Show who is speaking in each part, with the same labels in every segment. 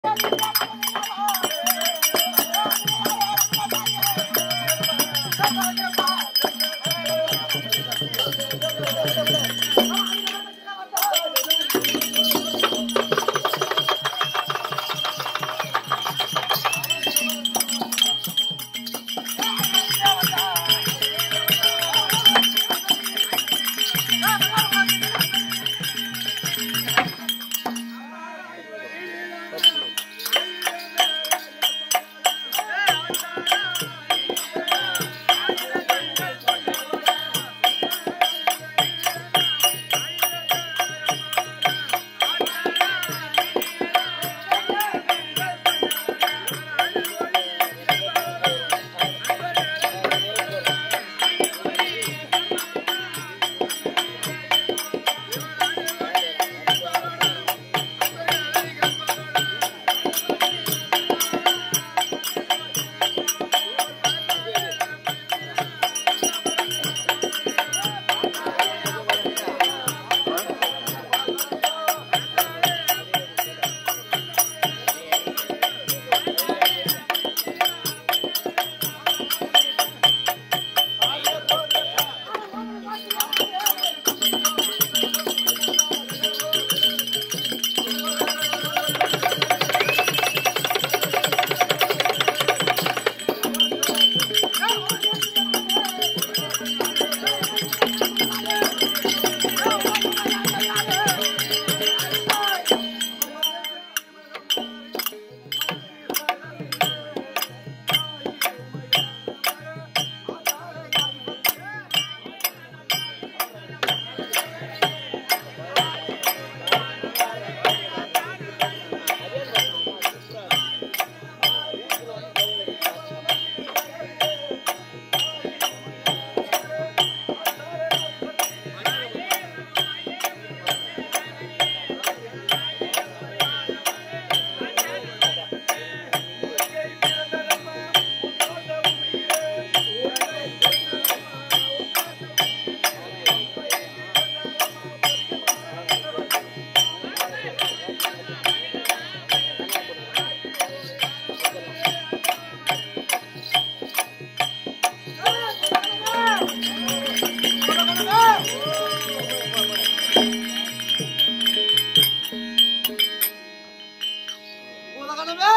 Speaker 1: உலகமே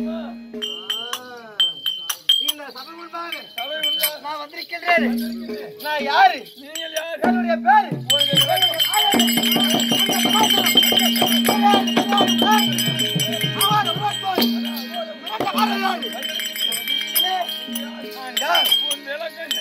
Speaker 1: இந்த சபை முன்பாக நான் வந்திருக்கின்றேன் நான் யாரு
Speaker 2: நீங்கள் யார்
Speaker 1: என்னுடைய பேரு நான் யார்
Speaker 2: உன் விளக்கு என்ன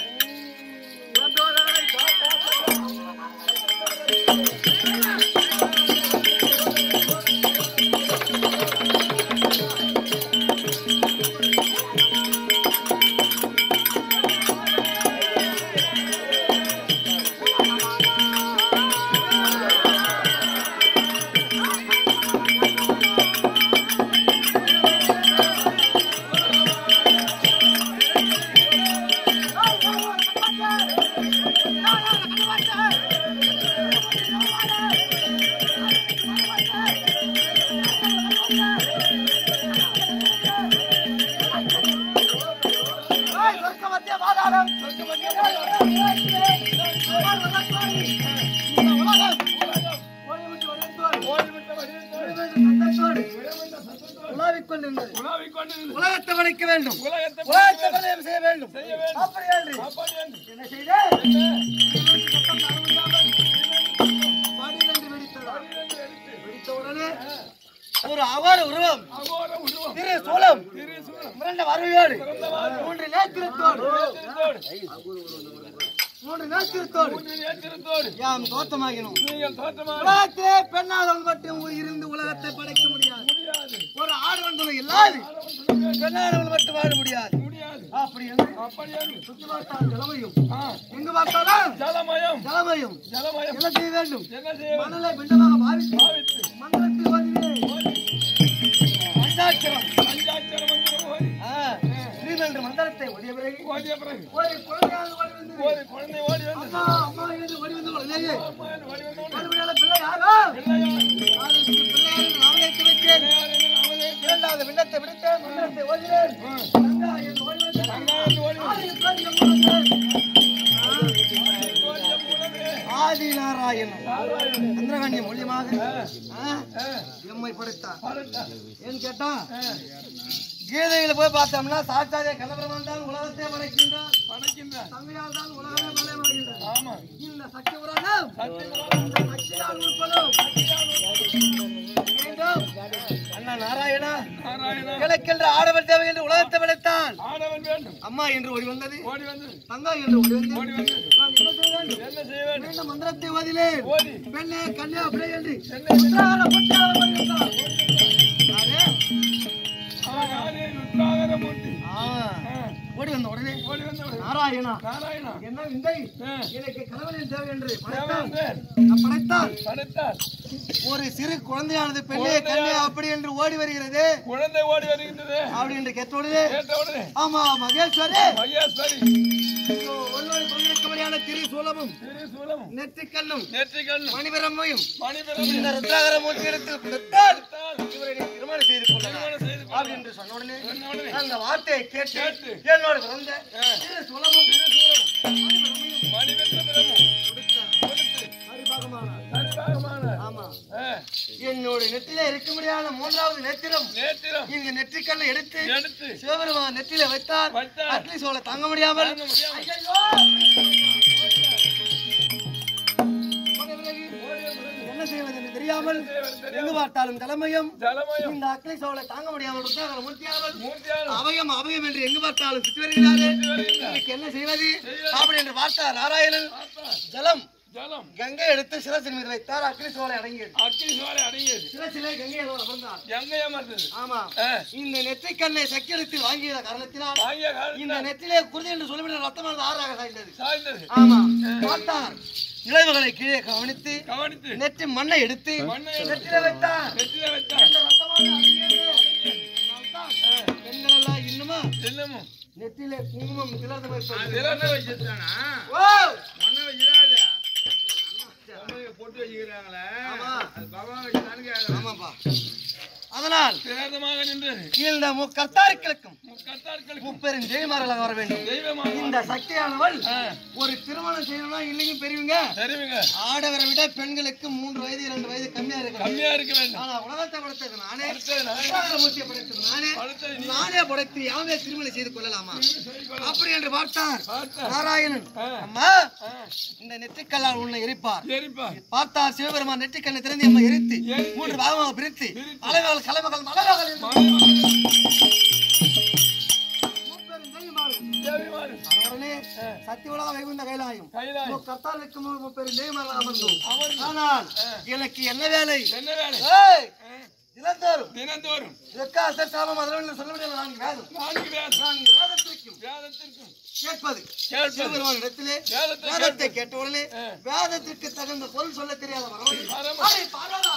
Speaker 1: உலாவிக் கொண்டிருந்தது
Speaker 2: உலாவிக் கொண்டிருந்த
Speaker 1: உலகத்தை வளைக்க வேண்டும்
Speaker 2: உலகத்தை
Speaker 1: உலகத்தை வளையம் செய்ய வேண்டும்
Speaker 2: செய்ய வேண்டும்.
Speaker 1: அப்படி என்று
Speaker 2: அப்படி என்று
Speaker 1: என்ன செய்தேன் பாடியிலிருந்து வெடித்ததா? வெடித்த உடனே ஒரு அவார உருவம்
Speaker 2: அகோர உருவம்
Speaker 1: திரு சூலம்
Speaker 2: திரு சூலம்
Speaker 1: மிரண்ட வருவையோடு மூன்று நேத்திரத்தோடு
Speaker 2: திருத்தோடு
Speaker 1: மூன்று நேத்திரத்தோடு
Speaker 2: ஏற்றிருத்தோடு
Speaker 1: யாம் தோற்றமாகினோம்
Speaker 2: நீங்கள் தோற்றமாக
Speaker 1: உலகத்திலே பெண்ணாதவன் மட்டும் இருந்து உலகத்தை படைக்க முடியாது
Speaker 2: முடியாது
Speaker 1: ஒரு ஆடவன் துணை இல்லாது பெண்ணாதவன் மட்டும் வாழ முடியாது
Speaker 2: முடியாது
Speaker 1: அப்படி என்று
Speaker 2: அப்படி என்று
Speaker 1: சுற்றி பார்த்தால் ஜலமையும்
Speaker 2: ஆ,
Speaker 1: எங்கு பார்த்தாலும்
Speaker 2: ஜலமயம்
Speaker 1: ஜலமையும்
Speaker 2: ஜலமயம்
Speaker 1: என்ன செய்ய வேண்டும்
Speaker 2: என்ன செய்ய
Speaker 1: மணலை பிண்டமாக பாவித்து
Speaker 2: பாவித்து
Speaker 1: மந்திரத்தில் ஓதினே பஞ்சாட்சரம்
Speaker 2: பஞ்சாட்சர மந்திரம் ஓதி
Speaker 1: ஆ, ஸ்ரீம் என்ற மந்திரத்தை ஓதிய பிறகு
Speaker 2: ஓதிய பிறகு
Speaker 1: ஒரு குழந்தையாக ஓடி வந்தது.
Speaker 2: ஓதி குழந்தை ஓடி வந்து
Speaker 1: அம்மா அம்மா எழுந்து ஓடி வந்த உடனேயே
Speaker 2: அம்மா என்று ஓடி வந்தோடு
Speaker 1: மறுபடியும் பிள்ளை யாரோ
Speaker 2: பிள்ளையார்
Speaker 1: யாருக்கு பிள்ளையார் என்று நாம வைத்து வைத்தேன்
Speaker 2: பிள்ளையார் என்று நாமதே
Speaker 1: மந்திரத்தை விடுத்தேன் மந்திரத்தை ஓதினேன் கங்கா என்று ஓடி வந்தேன்.
Speaker 2: கங்கா என்று ஓடி வந்தேன்.
Speaker 1: ஆதி தோன்றிய மூலமே.
Speaker 2: தோன்றிய மூலமே.
Speaker 1: ஆதி நாராயணன்
Speaker 2: நாராயணன்.
Speaker 1: சந்திரகண்ய மூலியமாக ஆ,
Speaker 2: ஆ,
Speaker 1: எம்மை படைத்தான்
Speaker 2: படைத்தான்.
Speaker 1: ஏன்னு கேட்டா
Speaker 2: ஆ,
Speaker 1: கீதையில போய் பார்த்தோம்னா சாச்சாரிய கலபரமான் தான் உலகத்தை படைக்கின்றார்
Speaker 2: படைக்கின்றான்.
Speaker 1: தங்கையால் தான் உலகமே பலமாகின்றார்
Speaker 2: ஆமா.
Speaker 1: இந்த சக்தி புராணம்
Speaker 2: சத்தியகுமாரன்.
Speaker 1: இந்த சக்தியால் உட்படும் மீண்டும் அண்ணா நாராயணா
Speaker 2: நாராயணா.
Speaker 1: கிழக்கென்ற ஆடவர் தேவை என்று உலகத்தை படைத்தான்
Speaker 2: ஆடவன் வேண்டும்.
Speaker 1: அம்மா என்று ஓடி வந்தது
Speaker 2: ஓடி வந்து
Speaker 1: தங்கா என்று ஓடி வந்தது
Speaker 2: ஓடி வந்து
Speaker 1: நான் என்ன செய்ய வேண்டும்
Speaker 2: என்ன செய்ய வேண்டும்
Speaker 1: மீண்டும் மந்திரத்தை ஓதினேன்
Speaker 2: ஓடி
Speaker 1: பெண்ணே கண்ணே அப்படியே என்று
Speaker 2: என்னை
Speaker 1: உற்றார புற்றார வருகின்றார். யாரு?
Speaker 2: அவன் யாரே ருத்ராகரமூர்த்தி.
Speaker 1: ஆ,
Speaker 2: ஆ,
Speaker 1: ஓடி வந்த உடனே
Speaker 2: ஓடி வந்தவன்.
Speaker 1: நாராயணா
Speaker 2: நாராயணா.
Speaker 1: என்ன விந்தை
Speaker 2: ஆ,
Speaker 1: எனக்கு கணவனின் தேவை என்று படைத்தான்
Speaker 2: தேவன்
Speaker 1: நான் படைத்தான்
Speaker 2: படைத்தார்.
Speaker 1: ஒரு சிறு குழந்தையானது பெண்ணே கண்ணே அப்படி என்று ஓடி வருகிறது
Speaker 2: குழந்தை ஓடி வருகின்றது
Speaker 1: அப்படி என்று கேட்டோடனே
Speaker 2: கேட்ட உடனே
Speaker 1: ஆமா மகேஸ்வரி
Speaker 2: மகேஸ்வரி
Speaker 1: இதோ ஒருவரை பங்கேற்கபடியான திரு சூலமும்
Speaker 2: திரிசூலமும்
Speaker 1: நெற்றிக்கண்ணும்
Speaker 2: நெற்றிக்கண்ணும்
Speaker 1: மணிபரமையும்
Speaker 2: மணிபிரமும்
Speaker 1: இந்த ருத்ராகரமூர்த்தி இடத்தில் கொடுத்தால்
Speaker 2: கொடுத்தால்
Speaker 1: இவரை நீ திருமணம் செய்து கொள்ளலாம்
Speaker 2: திருமணம் செய்து கொள்ளலாம்.
Speaker 1: அப்படி என்று சொன்ன உடனே
Speaker 2: சொன்ன உடனே
Speaker 1: அந்த வார்த்தையை கேட்டு
Speaker 2: கேட்டு
Speaker 1: என்னோட பிறந்த திரு சூலமும்
Speaker 2: திரிசூலம்
Speaker 1: மணிபரமையும்
Speaker 2: மணிபிரமும்
Speaker 1: கொடுத்தார்
Speaker 2: கொடுத்து
Speaker 1: ஹரிபாகமானார்
Speaker 2: தற்காகமான
Speaker 1: ஆமா
Speaker 2: ஆ,
Speaker 1: என்னோட நெற்றில இருக்க முடியாத மூன்றாவது நெத்திரம்
Speaker 2: நேத்திரம்
Speaker 1: இங்க நெற்றிக்கல்லை எடுத்து
Speaker 2: எடுத்து
Speaker 1: சிவபெருமான் நெற்றில வைத்தார்
Speaker 2: வைத்தார்.
Speaker 1: அட்லி சோழ தாங்க முடியாமல்
Speaker 2: தாங்க முடியாமல்.
Speaker 1: ஐயையோ! போன பிறகு என்ன செய்வது என்று தெரியாமல் எங்கு பார்த்தாலும் தலைமையும்
Speaker 2: ஜலமயம்
Speaker 1: இந்த அக்னி சோழ தாங்க முடியாமல் ருத்ராகர மூர்த்தியாமல்
Speaker 2: மூர்த்தியான
Speaker 1: அவயம் அவயம் என்று எங்கு பார்த்தாலும் சுற்றி வருகிறாரே
Speaker 2: வருகிறார்.
Speaker 1: இதுக்கு என்ன செய்வது அப்படி என்று பார்த்தார் நாராயணன் ஜலம்
Speaker 2: ஜலம்
Speaker 1: கங்கை எடுத்து சிரசின் மீது வைத்தார் அக்னி சோலை அடங்கியது
Speaker 2: அக்கினி சோலை அடங்கியது
Speaker 1: சிரசிலே கங்கை அமர்ந்தார்
Speaker 2: எங்கே அமர்ந்தது
Speaker 1: ஆமா
Speaker 2: ஆ,
Speaker 1: இந்த நெற்றிக்கண்ணை சக்கியத்தில் வாங்கிய காரணத்தினால்
Speaker 2: வாங்கிய
Speaker 1: இந்த
Speaker 2: காலத்தில்
Speaker 1: நெற்றிலே குருதி என்று சொல்லிவிட ரத்தமானது ஆறாக சாய்ந்தது
Speaker 2: சாய்ந்தது
Speaker 1: ஆமா பார்த்தார் இளைவுகளை கீழே கவனித்து
Speaker 2: கவனித்து
Speaker 1: நெற்றி மண்ணை எடுத்து
Speaker 2: மண்ணை
Speaker 1: நெற்றில வைத்தார்
Speaker 2: நெற்றில வைத்தார்
Speaker 1: இந்த ரத்தமானது அடங்கியது. அதனால்தான் பெண்கள் எல்லாம் இன்னுமா
Speaker 2: இன்னமும்
Speaker 1: நெற்றிலே குங்குமம் திலர்ந்து வைப்பது
Speaker 2: திறனை வச்சிருந்தானா
Speaker 1: ஓ!
Speaker 2: ஒண்ணு வைக்கிறாரு போட்டு வச்சுக்கிறாங்களே
Speaker 1: ஆமா.
Speaker 2: அது பகவான் வச்சுதானு கேட்கறேன்
Speaker 1: ஆமாப்பா அதனால்
Speaker 2: திரதமாக நின்றது
Speaker 1: இந்த முக்கர்த்தாருக்களுக்கும்
Speaker 2: முக்கத்தார்களுக்கு
Speaker 1: முப்பெரும் ஜெயமாரலாக வர வேண்டும்
Speaker 2: தெய்வமாக
Speaker 1: இந்த சக்தியானவள்
Speaker 2: ஆ,
Speaker 1: ஒரு திருமணம் செய்யணும்னா இன்னைக்கும் பெரியவங்க
Speaker 2: தெரியுங்க
Speaker 1: ஆடவரை விட பெண்களுக்கு மூன்று வயது இரண்டு வயது கம்மியா இருக்கிறாங்க
Speaker 2: கம்மியா இருக்க வேண்டும்
Speaker 1: ஆனா உலகத்தை படைத்தது நானே
Speaker 2: அடுத்தது நானே.
Speaker 1: உலகமூர்த்தியை படைத்தது நானே
Speaker 2: அடுத்தது நீ
Speaker 1: நானே படைத்து யாவே திருமணம் செய்து கொள்ளலாமா அப்படி என்று பார்த்தார்
Speaker 2: பார்த்தார்.
Speaker 1: நாராயணன்
Speaker 2: ஆ.
Speaker 1: அம்மா
Speaker 2: ஆ,
Speaker 1: இந்த நெற்றிக்கல்லால் உன்னை எரிப்பார்
Speaker 2: எரிப்பா
Speaker 1: பார்த்தார் சிவபெருமான் நெற்றிக்கண்ணை திறந்து அம்மா எரித்து
Speaker 2: எரித்து.
Speaker 1: மூன்று பாகமாக பிரித்து
Speaker 2: பிரித்து.
Speaker 1: அலைமகள் கலைமகள் மலர்கள் என்று முப்பெரும் தெய்வமாறு.
Speaker 2: தேவிமாறு
Speaker 1: அவர்களே சத்தியவளா வைகுந்த கைலாயம்
Speaker 2: கைலாயம்
Speaker 1: கத்தாலுக்கு முப்பெரும் தெய்வமாக அமர்ந்தோம்
Speaker 2: அமர்ந்து.
Speaker 1: ஆனால் எனக்கு என்ன வேலை
Speaker 2: என்ன வேலை
Speaker 1: ஏய்,
Speaker 2: ஆ,
Speaker 1: தினந்தோறும்
Speaker 2: தினந்தோறும்
Speaker 1: இதற்காக சாமம் அதில் சொல்ல முடியாது நான்கு வேதம்
Speaker 2: நான்கு வேதம்
Speaker 1: நான்கு வேதத்திற்கும்
Speaker 2: வேதத்திற்கும்
Speaker 1: கேட்பது
Speaker 2: கேட்பது.
Speaker 1: சிவபெருமான் இடத்திலே
Speaker 2: வேதத்தை
Speaker 1: வேதத்தை கேட்ட உடனே
Speaker 2: ஆ.
Speaker 1: வேதத்திற்கு தகுந்த பொருள் சொல்ல தெரியாத வரவன்
Speaker 2: வரவன்.
Speaker 1: அடே, பாலடா.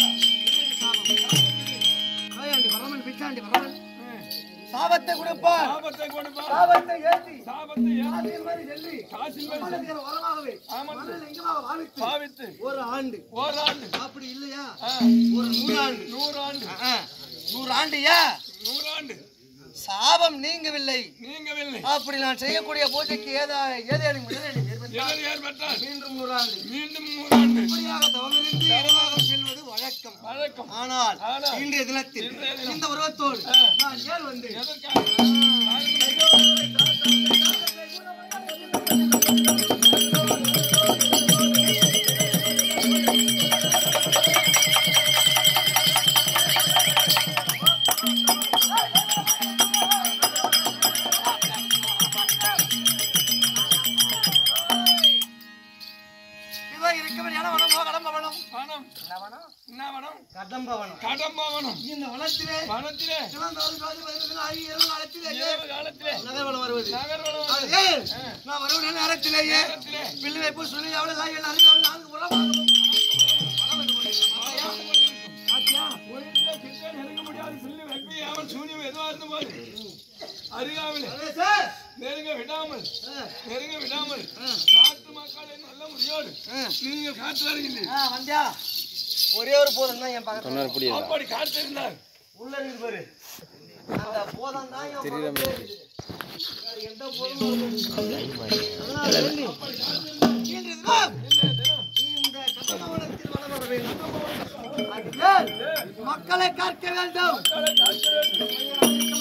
Speaker 1: ஆயாண்டி வரவன் பிச்சாண்டி வரவன் சாபத்தை கொடுப்பார்
Speaker 2: சாபத்தை கொடுப்பா
Speaker 1: சாபத்தை ஏற்றி
Speaker 2: சாபத்தை ஏன்
Speaker 1: ஆதியில் மாதிரி செல்லி
Speaker 2: காசில் மேல்
Speaker 1: சம்பளத்திற்கு வரமாகவே
Speaker 2: ஆமாம்.
Speaker 1: மண்ணில் எங்கமாக பாவித்து
Speaker 2: பாவித்து
Speaker 1: ஒரு ஆண்டு
Speaker 2: ஓராண்டு
Speaker 1: அப்படி இல்லையா
Speaker 2: ஆ,
Speaker 1: ஒரு நூறாண்டு
Speaker 2: நூறாண்டு
Speaker 1: ஆ, நூறாண்டுயா
Speaker 2: நூறாண்டு
Speaker 1: சாபம் நீங்கவில்லை
Speaker 2: நீங்கவில்லை
Speaker 1: அப்படி நான் செய்யக்கூடிய பூஜைக்கு ஏதா ஏதேனும் இடரடி ஏற்பட்டால்
Speaker 2: எதிர் ஏற்பட்டால்
Speaker 1: மீண்டும் நூறாண்டு
Speaker 2: மீண்டும் நூறாண்டு
Speaker 1: இப்படியாக தவமிருந்து இடமாக செல்வது வழக்கம்
Speaker 2: வழக்கம்
Speaker 1: ஆனால்
Speaker 2: ஆனால்
Speaker 1: இன்றைய தினத்தில்
Speaker 2: இன்றைய தினம்
Speaker 1: இந்த உருவத்தோடு
Speaker 2: ஆ.
Speaker 1: நான் ஏன் வந்தேன்
Speaker 2: எதற்காக
Speaker 1: இவ இருக்கபடியான வனமோ கடம்பவனம்
Speaker 2: பணம்
Speaker 1: என்ன வனம்
Speaker 2: என்ன வனம்
Speaker 1: கடம்பவனம்
Speaker 2: கடம்பாவனம்
Speaker 1: இந்த வனத்திலே
Speaker 2: வனத்திலே
Speaker 1: சிவந்தாலும் காது பதினெட்டு ஆகிய இரவு காலத்திலேயே
Speaker 2: இரவு காலத்திலே
Speaker 1: நகர்வனம் வருவது
Speaker 2: நகர்வனம்
Speaker 1: அது ஏன்? நான் வருவன நேரத்திலேயே
Speaker 2: நேரத்திலே
Speaker 1: பில்லு வைப்பு சொல்லி அவளை சாயல் அறிஞர் நான்கு உலகம் பாத்தியா
Speaker 2: ஒளிந்த கிட்ட நெருங்க முடியாது சொல்லி வைப்பி அவன் சூனியம் எதுவா இருந்த போது அருகாவிலே
Speaker 1: அரே சார்
Speaker 2: நெருங்க விடாமல்
Speaker 1: ஆ,
Speaker 2: நெருங்க விடாமல்
Speaker 1: ஆ.
Speaker 2: நாட்டு மக்களை நல்ல முறையோடு
Speaker 1: ஆ.
Speaker 2: நீங்கள் காத்து வருகின்றீர்கள்
Speaker 1: ஆ, வந்தியா ஒரே ஒரு போதும் தான் என் பக்கத்துல
Speaker 2: அப்படி காத்திருந்தார்
Speaker 1: உள்ள இருக்குது பாரு அந்த போதம் தான் என் பக்கத்துல இருக்குது. வேற எந்த போதமும் இல்லை. அதனால சொல்லி, இன்று தினம் இந்த கட்டபவனத்தில் வலம் வர வேண்டும். ஆகையால் மக்களை காக்க வேண்டும்